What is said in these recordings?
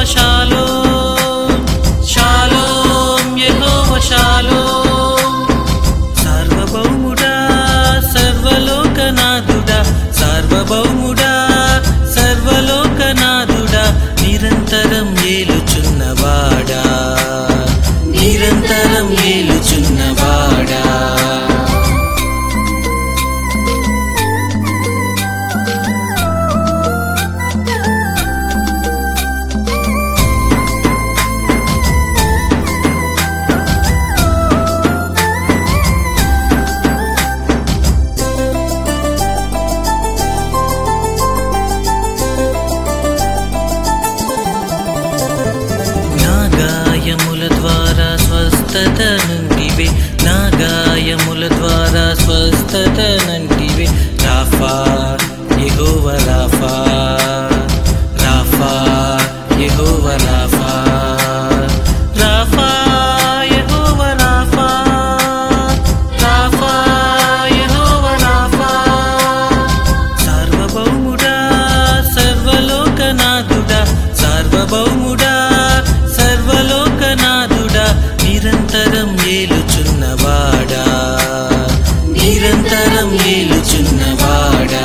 shalom షాలోమ్ యెహోవ షాలోమ్ సార్వభౌముడా సర్వలోకనాథుడా సార్వభౌముడా సర్వలోకనాథుడా నిరంతరం ఏలుచున్నవాడా నిరంతరం ఏలుచున్నవాడా నా గాయముల ద్వారా స్వస్థత నుండివే నా గాయముల ద్వారా స్వస్థత నుండివే రాఫా యెహోవ రాఫా రాఫా యెహోవ రాఫా రాఫా యెహోవ రాఫా రాఫా యెహోవ రాఫా సార్వభౌముడా సర్వలోకనాథుడా సార్వభౌముడా సర్వలోకనాథుడా నిరంతరం ఏలుచున్నవాడా నిరంతరం ఏలుచున్నవాడా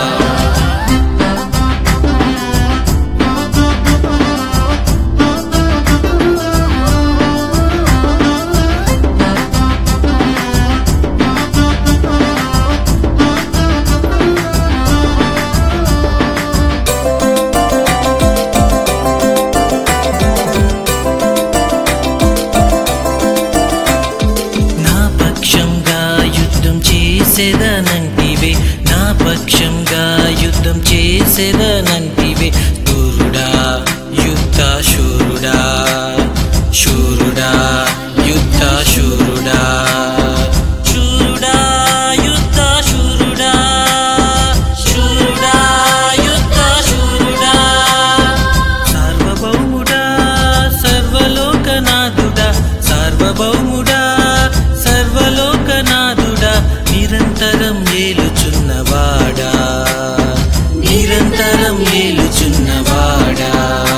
నా పక్షంగా యుద్ధం చేసేదనంటివే నా పక్షంగా యుద్ధం చేసేదనంటివే శూరుడా యుద్ధ శూరుడా శూరుడా యుద్ధ శూరుడా శూరుడా యుద్ధ శూరుడా శూరుడా యుద్ధ శూరుడా సార్వభౌముడా సర్వలోకనాథుడా సార్వభౌముడా సర్వలోకనాథుడా నిరంతరం ఏలుచున్నవాడా నిరంతరం ఏలుచున్నవాడా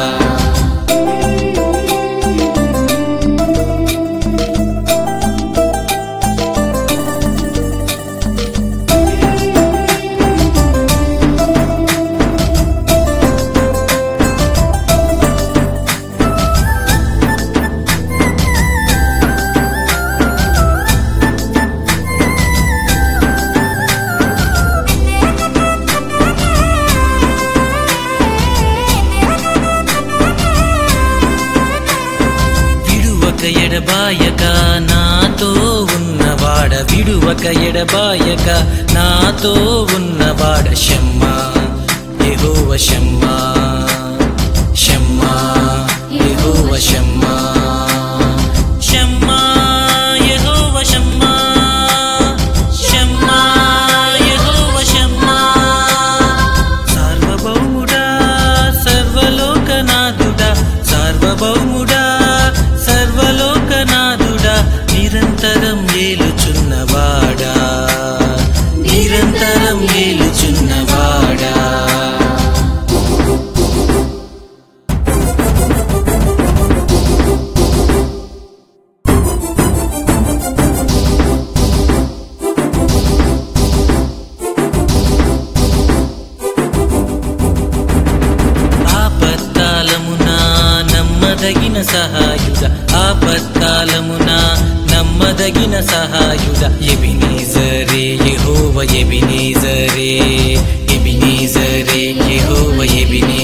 విడువక ఎడబాయక నాతో ఉన్నవాడ విడువక ఎడబాయక నాతో ఉన్నవాడ షమ్మా యెహోవ షమ్మా షమ్మా యెహోవ షమ్మా షమ్మా యెహోవ షమ్మా షమ్మా యెహోవ షమ్మా సార్వభౌముడా సర్వలోకనాథుడా సార్వభౌముడా సర్వలోకనాథుడా నిరంతరం ఏలుచున్నవాడా నిరంతరం ఏలుచున్నవాడా ఆపత్కాలమున నమ్మదగిన సహాయుడ ఆపత్కాలమున నమ్మదగిన సహాయుడ ఎబినీజరే యెహోవ ఎబినీజరే ఎబినీజరే యెహోవ ఎబినీ